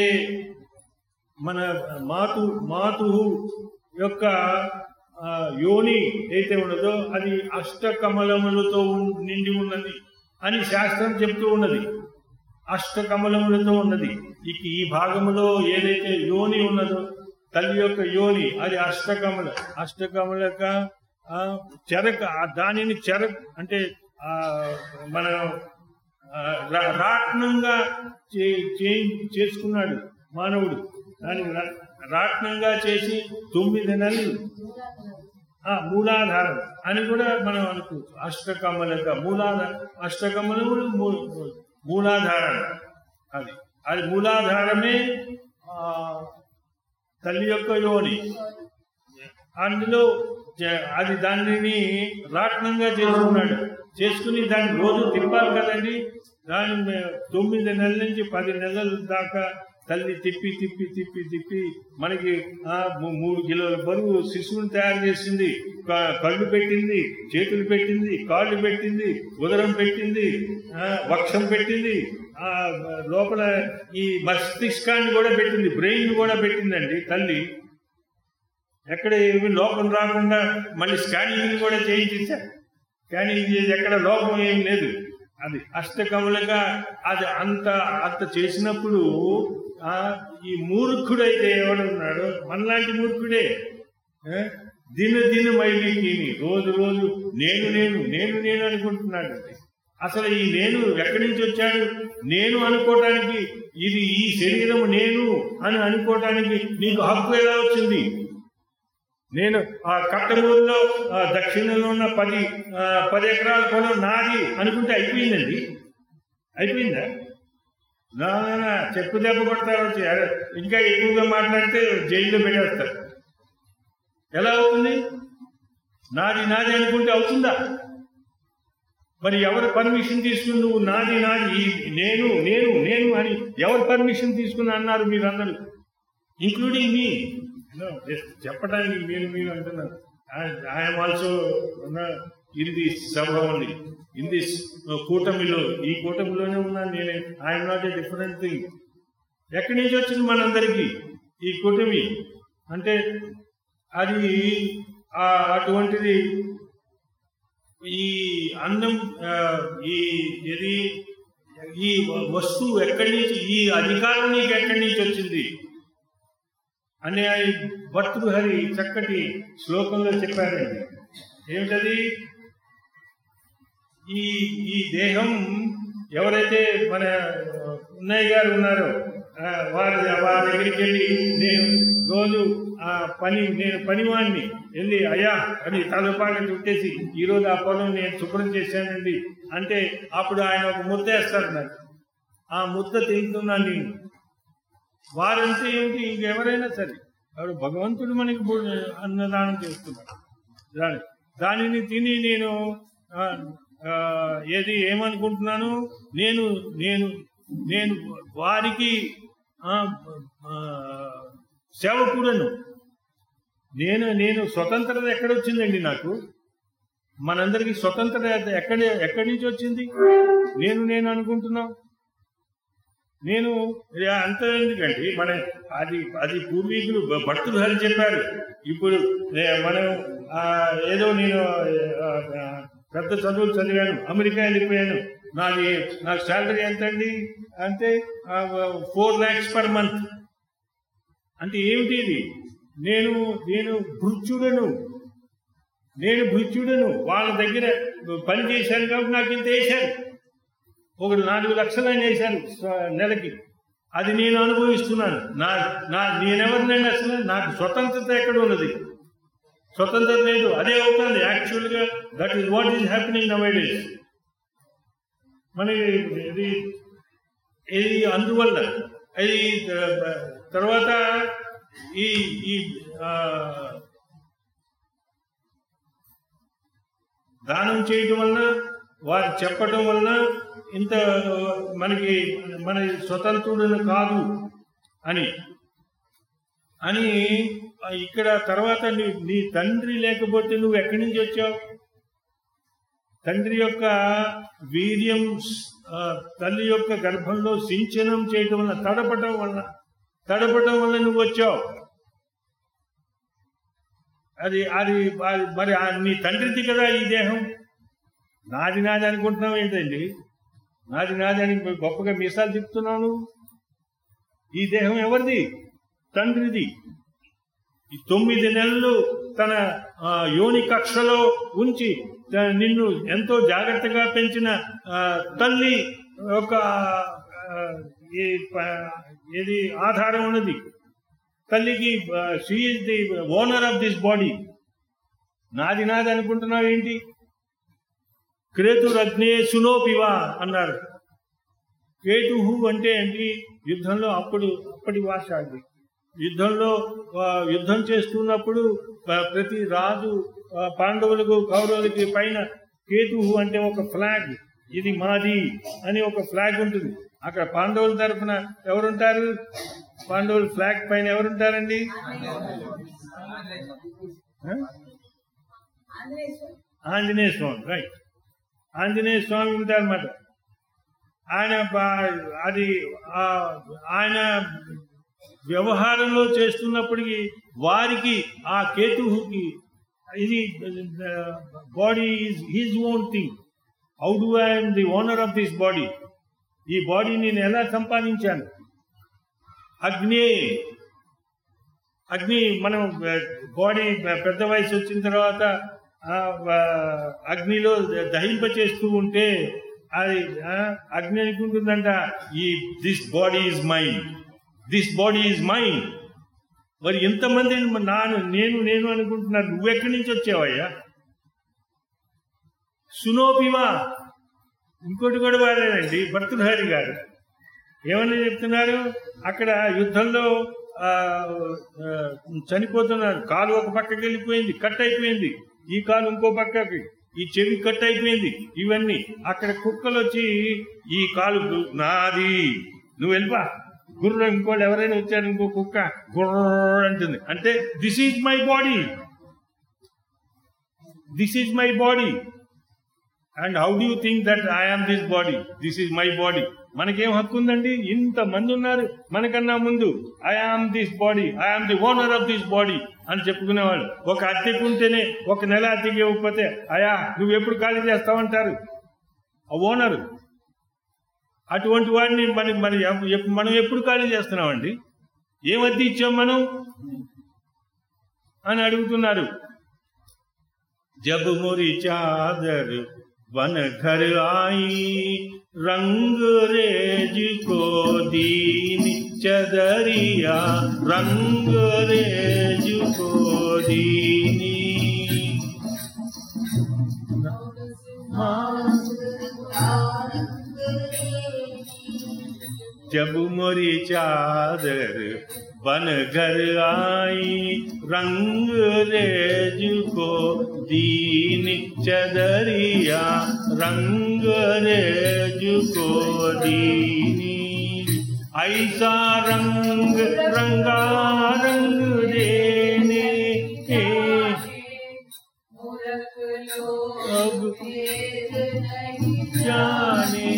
Speaker 1: మన మాతు మాతు యొక్క ఆ, యోని అయితే ఉన్నదో అది అష్టకమలములతో ఉన్- నిండి ఉన్నది అని శాస్త్రం చెప్తూ ఉన్నది అష్టకమలములతో ఉన్నది ఇక ఈ భాగములో ఏదైతే యోని ఉన్నదో తల్లి యొక్క యోని అది అష్టకమల అష్టకమలక ఆ, చెరక ఆ దానిని చెరక అంటే ఆ, మన ఆ, రా- రాట్నంగా చే- చే- చేసుకున్నాడు మానవుడు దాన్ని రా- రాట్నంగా చేసి తొమ్మిది నెలలు ఆ మూలాధారం అని కూడా మనం అనుకోవచ్చు అష్టకమలక మూలాధార అష్టకమలములు మూ- మూలాధారం అది అది మూలాధారమే ఆ, తల్లి యొక్క యోని అందులో జ- అది దానిని రాట్నంగా చేసుకున్నాడు చేసుకుని దాన్ని రోజు తిప్పాలి కదండి దాని మే- తొమ్మిది నెలల నుంచి పది నెలల దాకా తల్లి తిప్పి తిప్పి తిప్పి తిప్పి మనకి ఆ మూ- మూడు కిలోల బరువు శిశువుని తయారు చేసింది క- కళ్ళు పెట్టింది చేతులు పెట్టింది కాళ్ళు పెట్టింది ఉదరం పెట్టింది ఆ, వక్షం పెట్టింది ఆ లోపల ఈ మస్తిష్కాన్ని కూడా పెట్టింది బ్రెయిన్ కూడా పెట్టిందండి తల్లి ఎక్కడ ఏమి లోపం రాకుండా మళ్ళీ స్కానింగ్ కూడా చేయించారు స్కానింగ్ చేసి ఎక్కడ లోపం ఏం లేదు అది అష్టకములుగా అది అంత అంత చేసినప్పుడు ఆ ఈ మూర్ఖుడైతే ఎవడున్నాడో మనలాంటి మూర్ఖుడే ఆ, దిన దిన మైలికిని రోజు రోజు నేను నేను నేను నేను అనుకుంటున్నాడు అసలు ఈ నేను ఎక్కడి నుంచి వచ్చాడు నేను అనుకోవటానికి ఇది ఈ శరీరం నేను అని అనుకోవటానికి నీకు హక్కు ఎలా వచ్చింది నేను ఆ కట్టమూరులో ఆ దక్షిణంలో ఉన్న పది ఆ, పది ఎకరాల పొలం నాది అనుకుంటే అయిపోయిందండి అయిపోయిందా నా నా, నా, చెప్పు దెబ్బ కొడతారు వచ్చి అరే, ఇంకా ఎక్కువగా మాట్లాడితే జైల్లో పెట్టేస్తారు ఎలా అవుతుంది నాది నాది అనుకుంటే అవుతుందా మరి ఎవరు పర్మిషన్ తీసుకుని నువ్వు నాది నాది ఈ- నేను నేను నేను అని ఎవరు పర్మిషన్ తీసుకుని అన్నారు మీరందరూ ఇంక్లూడింగ్ మీ చెప్పడానికి మీరు మీరు అంటున్నారు ఐఎమ్ ఆల్సో ఇన్ ది సభ ఉంది ఇన్ దిస్ కూటమిలో ఈ కూటమిలోనే ఉన్నాను నేనే I'm not a different thing ఎక్కడి నుంచి వచ్చింది మనందరికీ ఈ కూటమి అంటే అది ఆ అటువంటిది ఈ అన్నం ఆ, ఈ ఇది ఈ వస్తువు ఎక్కడి నుంచి ఈ అధికారం నీకు ఎక్కడి నుంచి వచ్చింది అనే భర్తృహరి చక్కటి శ్లోకంలో చెప్పారండి ఏమిటది ఈ ఈ దేహం ఎవరైతే మన ఉన్నయ్య గారు ఉన్నారో ఆ, వారి వారి దగ్గరికి వెళ్ళి నేను రోజు ఆ పని నేను పనివాణ్ణి వెళ్ళి అయ్యా అని తలపాగా చుట్టేసి ఈరోజు ఆ పొలం నేను శుభ్రం చేశానండి అంటే అప్పుడు ఆయన ఒక ముద్ద వేస్తారు నాకు ఆ ముద్ద తింటున్నాను నేను వారంతా ఏమిటి ఇంకెవరైనా సరే వాడు భగవంతుడు మనకి భో- అన్నదానం చేస్తున్నాడు దాని దానిని తిని నేను ఆ, ఆ, ఏది ఏమనుకుంటున్నాను నేను నేను నేను వారికి ఆ, ఆ, సేవకుడను నేను నేను స్వతంత్రత ఎక్కడొచ్చిందండి నాకు మనందరికి స్వతంత్రత ఎక్కడ ఎక్కడి నుంచి వచ్చింది నేను నేను అనుకుంటున్నాం నేను ఇది అంత ఎందుకండి మన అది అది పూర్వీకులు భ- భక్తులు హరి చెప్పారు ఇప్పుడు నే- మనం ఆ, ఏదో నేను ఆ, ఆ, పెద్ద చదువులు చదివాను అమెరికా వెళ్ళిపోయాను నాది నాకు శాలరీ ఎంత అండి అంటే ఫోర్ ల్యాక్స్ పర్ మంత్ అంటే ఏమిటి ఇది నేను నేను భృత్యుడను నేను భృత్యుడను వాళ్ళ దగ్గర పని చేశాను కాబట్టి నాకు ఇంత వేశారు ఒకడు నాలుగు లక్షలు ఆయన వేశారు స్వ- నెలకి అది నేను అనుభవిస్తున్నాను నా నా నేనెవరినైనా అసలు నాకు స్వతంత్రత ఎక్కడ ఉన్నది స్వతంత్రత లేదు అదే అవుతుంది యాక్చువల్ గా that is what is happening nowadays మన ఇది ఇది అందువల్ల ఇది ఆ, తర్వాత ఈ ఈ ఆ, దానం చేయటం వలన వారు చెప్పటం వలన ఇంత మనకి మన స్వతంత్రులను కాదు అని అని ఆ, ఇక్కడ తర్వాత నీ నీ తండ్రి లేకపోతే నువ్వు ఎక్కడి నుంచి వచ్చావు తండ్రి యొక్క వీర్యం ఆ, తల్లి యొక్క గర్భంలో సించనం చేయటం వలన తడపటం వలన తడపటం వల్ల నువ్వు వచ్చావు అది అది అది మరి ఆ నీ తండ్రిది కదా ఈ దేహం నాది నాది అనుకుంటున్నావు ఏంటండి నాది నాది అని గొప్పగా మీసాలు చెప్తున్నాను ఈ దేహం ఎవరిది తండ్రిది ఈ తొమ్మిది నెలలు తన ఆ, యోని కక్షలో ఉంచి త- నిన్ను ఎంతో జాగ్రత్తగా పెంచిన ఆ, తల్లి ఒక ఆ, ఈ ప- ఏది ఆధారం ఉన్నది తల్లికి షీఈ్ the owner of this body నాది నాది అనుకుంటున్నావు ఏంటి క్రేతురగ్నే సునోపివా అన్నారు కేతుహు అంటే ఏంటి యుద్ధంలో అప్పుడు అప్పటి భాష అది యుద్ధంలో ఆ, యుద్ధం చేస్తున్నప్పుడు ఆ, ప్రతి రాజు ఆ, పాండవులకు కౌరవులకి పైన కేతుహు అంటే ఒక ఫ్లాగ్ ఇది మాది అని ఒక ఫ్లాగ్ ఉంటుంది అక్కడ పాండవుల తరఫున ఎవరుంటారు పాండవుల ఫ్లాగ్ పైన ఎవరుంటారండి ఆ? ఆంజనేయ స్వామి రైట్ ఆంజనేయ స్వామి ఉంటారన్నమాట ఆయన బా- అది ఆ, ఆయన వ్యవహారంలో చేస్తున్నప్పటికీ వారికి ఆ కేతువుకి ఇది body is his own thing how do I'm the owner of this body ఈ బాడీ నేను ఎలా సంపాదించాను అగ్ని అగ్ని మనం బాడీ పెద్ద వయసు వచ్చిన తర్వాత ఆ, ఆ, అగ్నిలో దహింప చేస్తూ ఉంటే అది ఆ, అగ్ని అనుకుంటుందంట ఈ this body is mind this body is mind మరి ఎంతమంది నాను నేను నేను అనుకుంటున్నాను నువ్వెక్కడి నుంచి వచ్చావయ్యా సునోపివా ఇంకోటి కూడా వాడారండి భర్తృహరి గారు ఏమని చెప్తున్నారు అక్కడ యుద్ధంలో ఆ, ఆ, చనిపోతున్నారు కాలు ఒక పక్కకి వెళ్ళిపోయింది కట్ అయిపోయింది ఈ కాలు ఇంకో పక్కకి ఈ చెవి కట్ అయిపోయింది ఇవన్నీ అక్కడ కుక్కలు వచ్చి ఈ కాలు నాది నువ్వు వెళ్ళిపా గుర్ర ఇంకోళ్ళు ఎవరైనా వచ్చారు ఇంకో కుక్క గుర్ర అంటుంది అంటే this is my body this is my body and how do think that I am this body this is my body మనకేం హక్కు ఉందండి ఇంత మంది ఉన్నారు మనకన్నా ముందు I am this body I am the owner of this body అని చెప్పుకునేవాళ్ళు ఒక అద్దెకు ఉంటేనే ఒక నెల అద్దెకి ఇవ్వకపోతే అయా నువ్వు ఎప్పుడు ఖాళీ చేస్తావంటారు ఆ ఓనరు అటువంటి వాడిని మన మన ఎప్- మనం ఎప్పుడు ఖాళీ చేస్తున్నామండి ఏం అద్దె ఇచ్చాం మనం అని అడుగుతున్నారు జబ్ మురి చాదర్ बन घर आई रंग रेज को दीन चदरिया रंग रेज को दीनी जब मोरी चादर बन घर आई रंग रेज को दीन चदरिया रंग रेज को दीनी ऐसा रंग रंगा रंग देने
Speaker 2: मूर्ख लोग
Speaker 1: अब
Speaker 2: भेद नहीं
Speaker 1: जाने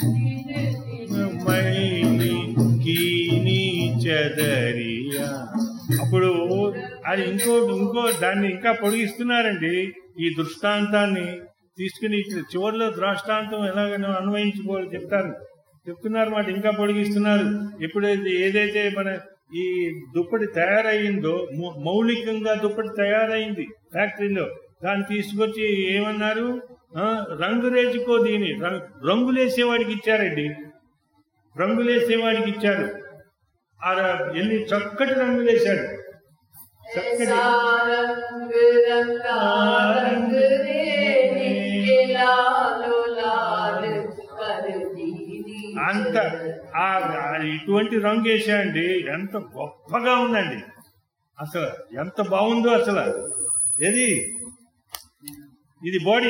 Speaker 1: మైని కీని చదరియా అప్పుడు అది ఇంకో ఇంకో దాన్ని ఇంకా పొడిగిస్తున్నారండి ఈ దృష్టాంతాన్ని తీసుకుని ఇట్లా చివరిలో దృష్టాంతం ఎలాగైనా అన్వయించుకోవాలి చెప్తారు చెప్తున్నారు మాట ఇంకా పొడిగిస్తున్నారు ఎప్పుడైతే ఏదైతే మన ఈ దుప్పటి తయారయ్యిందో మౌ- మౌలికంగా దుప్పటి తయారైంది ఫ్యాక్టరీలో దాన్ని తీసుకొచ్చి ఏమన్నారు ఆ, రంగు రేచుకో దీని రం- రంగులేసేవాడికి ఇచ్చారండి రంగులేసేవాడికి ఇచ్చారు ఆ ర- ఎన్ని చక్కటి రంగులేశాడు చక్కటి
Speaker 2: ऐसा रंग रंगा रंग देने के लालो लाल कर दीनी
Speaker 1: అంత ఆ ఆ ఇటువంటి రంగు వేసాయండి ఎంత గొప్పగా ఉందండి అసలు ఎంత బాగుందో అసలు ఏది ఇది బాడీ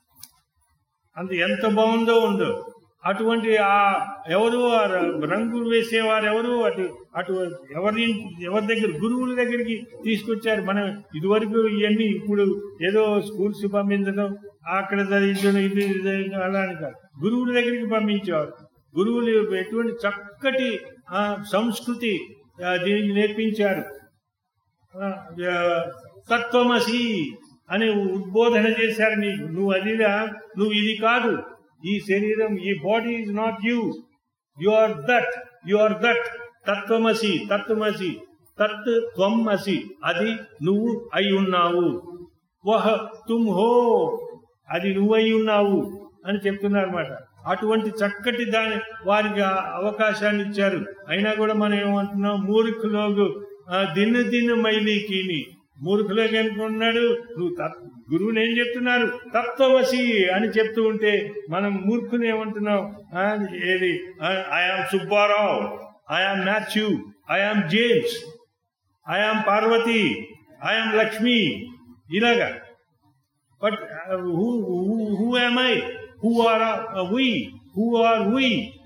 Speaker 1: అంత ఎంత బాగుందో ఉందో అటువంటి ఆ ఎవరు ఆ ర- రంగులు వేసేవారు ఎవరు అటు అటు ఎవరి ఎవరి దగ్గర గురువుల దగ్గరికి తీసుకొచ్చారు మనం ఇదివరకు ఇవన్నీ ఇప్పుడు ఏదో స్కూల్స్ పంపించడం అక్కడ చదివించడం ఇది ఇది అలా అని కాదు గురువుల దగ్గరికి పంపించేవారు గురువులు ఎటువంటి చక్కటి ఆ, సంస్కృతి ఆ, దీనికి నేర్పించారు ఆ, ఆ, తత్వమసి అని ఉద్బోధన చేశారు నీకు నువ్వు అదిరా నువ్వు ఇది కాదు ఈ శరీరం ఈ body is not you you are that you are that తత్వమసి తత్వమసి తత్ త్వం అసి అది నువ్వు అయి ఉన్నావు వహ తుమ్ హో అది నువ్వై ఉన్నావు అని చెప్తున్నారు అనమాట అటువంటి చక్కటి దాని వారికి ఆ అవకాశాన్ని ఇచ్చారు అయినా కూడా మనం ఏమంటున్నాం మూర్ఖులోగు దిన్ను దిన్ను మైలీకిని మూర్ఖులోకి అనుకుంటున్నాడు నువ్వు తత్- గురువుని ఏం చెప్తున్నారు తత్వవసి అని చెప్తూ ఉంటే మనం మూర్ఖుని ఏమంటున్నాం ఆ, ఏది I am Subbarao I am Matthew I am James I am Parvati I am Lakshmi ఇలాగా but who who am I? Who are uh, we? Who are we?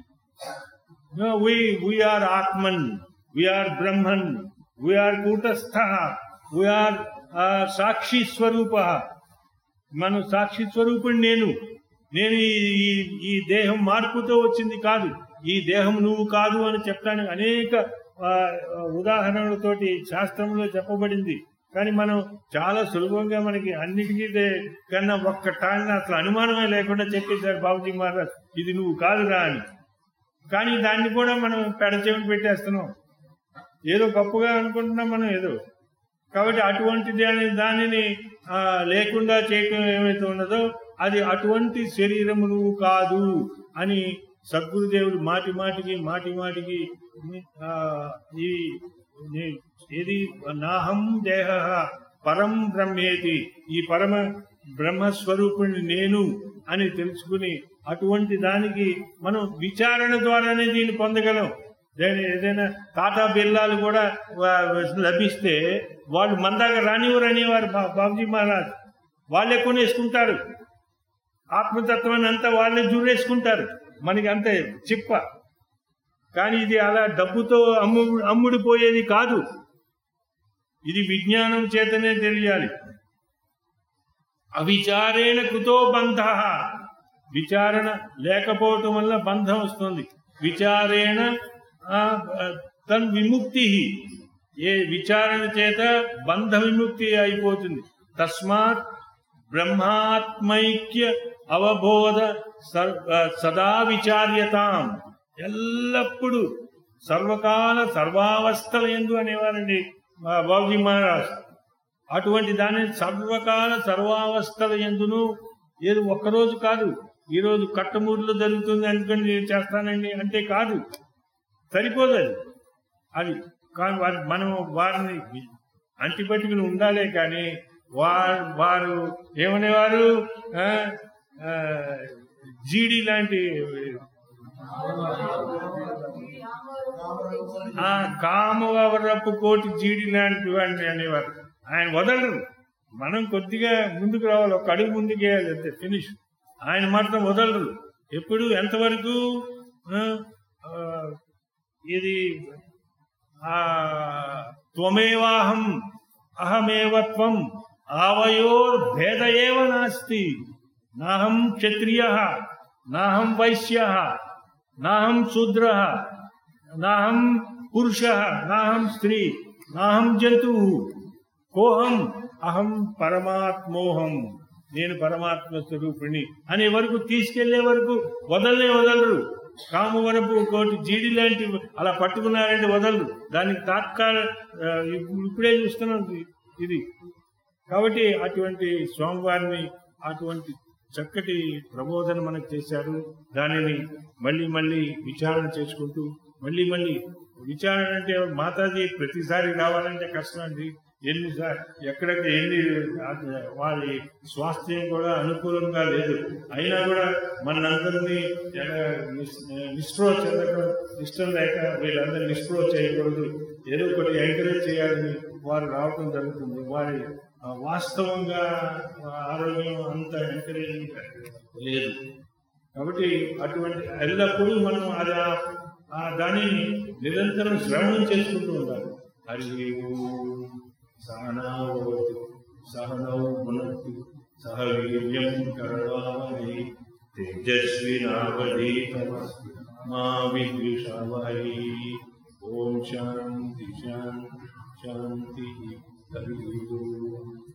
Speaker 1: No, we we are Atman. We are Brahman. We are Kutastha. We are uh, Sakshi Swarupa. మన సాక్షి స్వరూపుడు నేను నేను ఈ ఈ- ఈ దేహం మార్పుతో వచ్చింది కాదు ఈ దేహం నువ్వు కాదు అని చెప్పడానికి అనేక ఆ, ఆ, ఉదాహరణలతోటి శాస్త్రంలో చెప్పబడింది కానీ మనం చాలా సులభంగా మనకి అన్నిటికీ దే- కన్నా ఒక్క టాన్ అసలు అనుమానమే లేకుండా చెప్పేశారు బాబుజీ మహారాజ్ ఇది నువ్వు కాదురా అని కానీ దాన్ని కూడా మనం పెడచెవిని పెట్టేస్తున్నాం ఏదో గొప్పగా అనుకుంటున్నాం మనం ఏదో కాబట్టి అటువంటి దాని దానిని ఆ, లేకుండా చేయటం ఏమైతే ఉన్నదో అది అటువంటి శరీరము నువ్వు కాదు అని సద్గురుదేవుడు మాటి మాటికి మాటి మాటికి ఆ, ఈ ఈ- ఏది నాహం దేహ పరం బ్రహ్మేతి ఈ పరమ బ్రహ్మస్వరూపుణ్ణి నేను అని తెలుసుకుని అటువంటి దానికి మనం విచారణ ద్వారానే దీన్ని పొందగలం దేని ఏదైనా టాటా బిర్లాలు కూడా వా- లభిస్తే వాళ్ళు మందాక రానివ్వరు అనేవారు బా- బాబుజీ మహారాజ్ వాళ్ళే కొనేసుకుంటారు ఆత్మతత్వాన్ని అంతా వాళ్ళే జూరేసుకుంటారు మనకి అంతే చిప్ప కానీ ఇది అలా డబ్బుతో అమ్ము అమ్ముడిపోయేది కాదు ఇది విజ్ఞానం చేతనే తెలియాలి అవిచారేణ కుతో బంధ విచారణ లేకపోవటం వల్ల బంధం వస్తుంది విచారేణ ఆ, ఆ, తన్ విముక్తి ఏ విచారణ చేత బంధ విముక్తి అయిపోతుంది తస్మాత్ బ్రహ్మాత్మైక్య అవబోధ సర్- ఆ, సదా విచార్యతాం ఎల్లప్పుడూ సర్వకాల సర్వావస్థల ఎందు అనేవారండి ఆ, బాబుజీ మహారాజ్ అటువంటి దాన్ని సర్వకాల సర్వావస్థల ఎందును ఏది ఒక్కరోజు కాదు ఈ రోజు కట్టమూరులో జరుగుతుంది అందుకని నేను చేస్తానండి అంటే కాదు సరిపోదు అది అది కానీ వారి మనం వారిని అంటిపెట్టుకుని ఉండాలే కానీ వారు వారు ఏమనేవారు ఆ, ఆ, జీడి లాంటి ఆ కామవరపు కోటి జీడి లాంటి వాడిని అనేవారు ఆయన వదలరు మనం కొద్దిగా ముందుకు రావాలి ఒక అడుగు ముందుకు వేయాలి అంతే ఫినిష్ ఆయన మాత్రం వదలరు ఎప్పుడు ఎంతవరకు ఆ, ఆ, ఇది ఆ త్వమేవాహం అహమేవ త్వం ఆవయోర్ భేద ఏవ నాస్తి నాహం క్షత్రియ నాహం వైశ్య నాహం శూద్ర నాహం పురుష నాహం స్త్రీ నాహం జంతువు కోహం అహం పరమాత్మోహం నేను పరమాత్మ స్వరూపిణి అనే వరకు తీసుకెళ్లే వరకు వదలనే వదలరు కాము వరపు కోటి జీడి లాంటి అలా పట్టుకున్నారంటే వదలరు దానికి తాత్కాల ఆ, ఇప్పుడే చూస్తున్నాం ఇది- ఇది కాబట్టి అటువంటి స్వామివారిని అటువంటి చక్కటి ప్రబోధన మనకు చేశారు దానిని మళ్ళీ మళ్ళీ విచారణ చేసుకుంటూ మళ్ళీ మళ్ళీ విచారణ అంటే మాతాజీ ప్రతిసారి రావాలంటే కష్టం అండి ఎన్నిసారి ఎక్కడెక్కడ ఎన్ని వారి స్వాస్థ్యం కూడా అనుకూలంగా లేదు అయినా కూడా మనందరినీ నిస్ప్రో చెందడం ఇష్టం లేక వీళ్ళందరూ నిస్ప్రో చేయకూడదు ఏదో ఒకటి ఎంకరేజ్ చేయాలని వారు రావటం జరుగుతుంది వారి ఆ, వాస్తవంగా ఆ, ఆరోగ్యం అంత ఎంకరేజింగ్ లేదు కాబట్టి అటువంటి ఎల్లప్పుడూ మనం అది ఆ- ఆ దానిని నిరంతరం శ్రవణం చేసుకుంటూ ఉండాలి హరి ఓం సహనావతు సహనౌ భునక్తు సహ వీర్యం కరవావహై తేజస్వినావధీతమస్తు మా విద్విషావహై ఓం శాంతి శాంతి శాంతి హరి ఓం